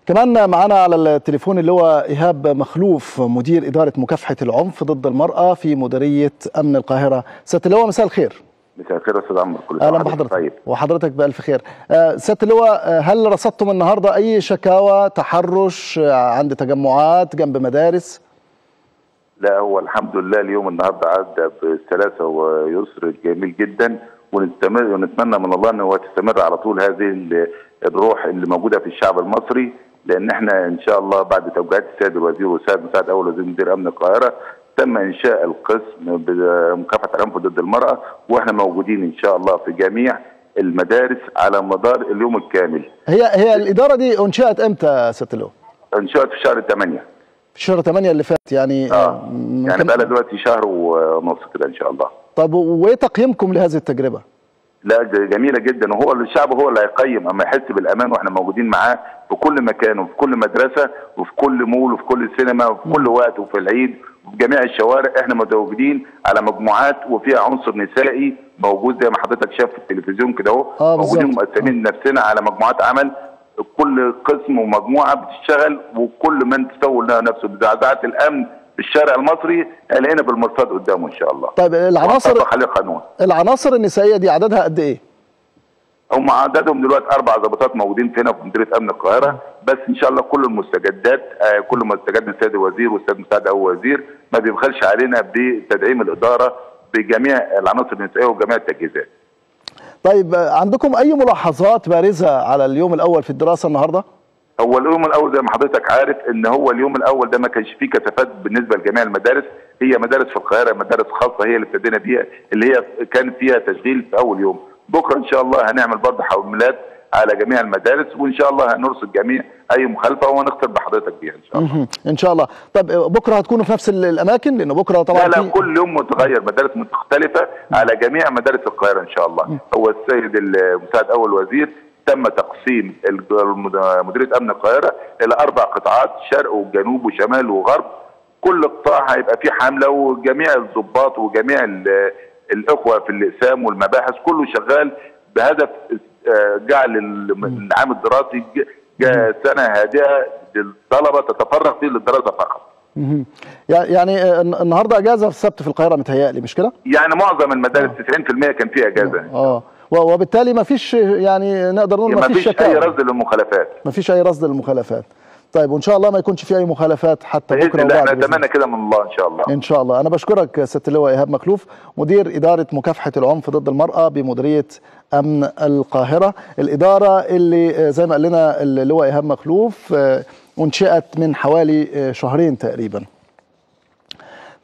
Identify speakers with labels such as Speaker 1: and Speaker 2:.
Speaker 1: كمان معنا على التليفون اللي هو إيهاب مخلوف مدير إدارة مكافحة العنف ضد المرأة في مديرية أمن القاهرة سيادة اللواء مساء الخير
Speaker 2: مساء الخير استاذ عمرو كل
Speaker 1: اهلا بحضرتك طيب. وحضرتك بالف خير آه سياده اللواء هل رصدتم النهارده اي شكاوى تحرش عند تجمعات جنب مدارس
Speaker 2: لا هو الحمد لله اليوم النهارده عدى بسلاسه ويسر جميل جدا ونستمر ونتمنى من الله ان هو تستمر على طول هذه الروح اللي موجوده في الشعب المصري لان احنا ان شاء الله بعد توجيهات السيد الوزير وسيد مساعد اول وزير مدير امن القاهره تم انشاء القسم بمكافحه العنف ضد المراه واحنا موجودين ان شاء الله في جميع المدارس على مدار اليوم الكامل.
Speaker 1: هي هي الاداره دي انشئت امتى يا سياده اللواء؟
Speaker 2: انشئت في شهر 8
Speaker 1: في شهر 8 اللي فات يعني
Speaker 2: اه يعني بقى لها دلوقتي شهر ونص كده ان شاء الله.
Speaker 1: طب وايه تقييمكم لهذه التجربه؟
Speaker 2: لا جميله جدا وهو الشعب هو اللي هيقيم اما يحس بالامان واحنا موجودين معاه في كل مكان وفي كل مدرسه وفي كل مول وفي كل سينما وفي كل وقت وفي العيد وفي جميع الشوارع احنا متواجدين على مجموعات وفيها عنصر نسائي موجود زي ما حضرتك شاف في التلفزيون كده اهو
Speaker 1: آه
Speaker 2: موجودين مقسمين نفسنا على مجموعات عمل كل قسم ومجموعه بتشتغل وكل من تسول نفسه بزعزعه الامن في الشارع المصري لقينا بالمرصاد قدامه ان شاء الله.
Speaker 1: طيب العناصر
Speaker 2: قانون.
Speaker 1: العناصر النسائيه دي عددها قد ايه؟
Speaker 2: هم عددهم دلوقتي اربع ضباطات موجودين هنا في مديريه امن القاهره بس ان شاء الله كل المستجدات آه كل مستجد من السيد الوزير والسيد مساعد اول وزير ما بيبخلش علينا بتدعيم الاداره بجميع العناصر النسائيه وجميع التجهيزات.
Speaker 1: طيب عندكم اي ملاحظات بارزه على اليوم الاول في الدراسه النهارده؟
Speaker 2: هو اليوم الاول زي ما حضرتك عارف ان هو اليوم الاول ده ما كانش فيه كثافات بالنسبه لجميع المدارس هي مدارس في القاهره مدارس خاصه هي اللي ابتدينا بيها اللي هي كان فيها تشغيل في اول يوم بكره ان شاء الله هنعمل برضه حملات على جميع المدارس وان شاء الله هنرصد جميع اي مخالفه وهنختار بحضرتك بيها ان شاء الله.
Speaker 1: ان شاء الله، طب بكره هتكونوا في نفس الاماكن لان بكره طبعا
Speaker 2: لا لا كل يوم متغير مدارس مختلفه على جميع مدارس القاهره ان شاء الله. هو السيد المساعد اول وزير تم تقسيم مديريه امن القاهره الى اربع قطاعات شرق وجنوب وشمال وغرب كل قطاع هيبقى فيه حمله وجميع الضباط وجميع الاخوه في الاقسام والمباحث كله شغال بهدف جعل العام الدراسي سنه هادئه للطلبه تتفرغ فيه للدراسه فقط.
Speaker 1: يعني النهارده اجازه في السبت في القاهره متهيألي مش كده؟
Speaker 2: يعني معظم المدارس 90% كان فيها اجازه.
Speaker 1: اه وبالتالي ما فيش يعني نقدر نقول ما فيش
Speaker 2: شكاوى اي رصد للمخالفات
Speaker 1: ما فيش اي رصد للمخالفات طيب وان شاء الله ما يكونش في اي مخالفات حتى بكره
Speaker 2: باذن الله احنا نتمنى كده من الله ان شاء الله
Speaker 1: ان شاء الله انا بشكرك سياده اللواء ايهاب مخلوف مدير اداره مكافحه العنف ضد المراه بمديريه امن القاهره الاداره اللي زي ما قال لنا اللواء ايهاب مخلوف انشئت من حوالي شهرين تقريبا